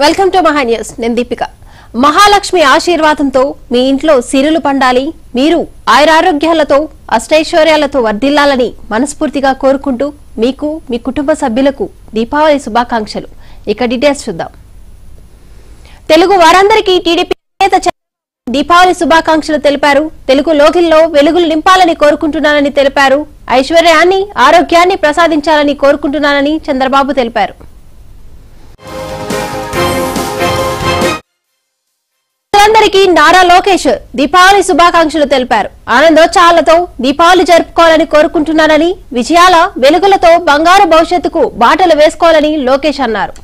welcome to మహా news నేను దీపిక మహాలక్ష్మి ఆశీర్వాదంతో మీ ఇంట్లో సిరులు పండాలి మీరు ఆయురారోగ్యాలతో అష్టైశ్వర్యాలతో వర్ధిల్లాలని మనస్ఫూర్తిగా కోరుకుంటూ మీకు మీ కుటుంబ సభ్యులకు దీపావళి శుభాకాంక్షలు ఇక డీటెయిల్స్ చూద్దాం తెలుగు వారందరికీ టీడీపీ నేత చంద్రబాబు దీపావళి శుభాకాంక్షలు తెలిపారు తెలుగు లోగిల్లో వెలుగులు నింపాలని కోరుకుంటున్నానని తెలిపారు ఐశ్వర్యాన్ని ఆరోగ్యాన్ని ప్రసాదించాలని కోరుకుంటున్నానని చంద్రబాబు తెలిపారు అందరికీ నారా లోకేష్ దీపావళి శుభాకాంక్షలు తెలిపారు ఆనందోత్సాహాలతో దీపావళి జరుపుకోవాలని కోరుకుంటున్నానని విజయాల వెలుగులతో బంగారు భవిష్యత్తుకు బాటలు వేసుకోవాలని లోకేష్ అన్నారు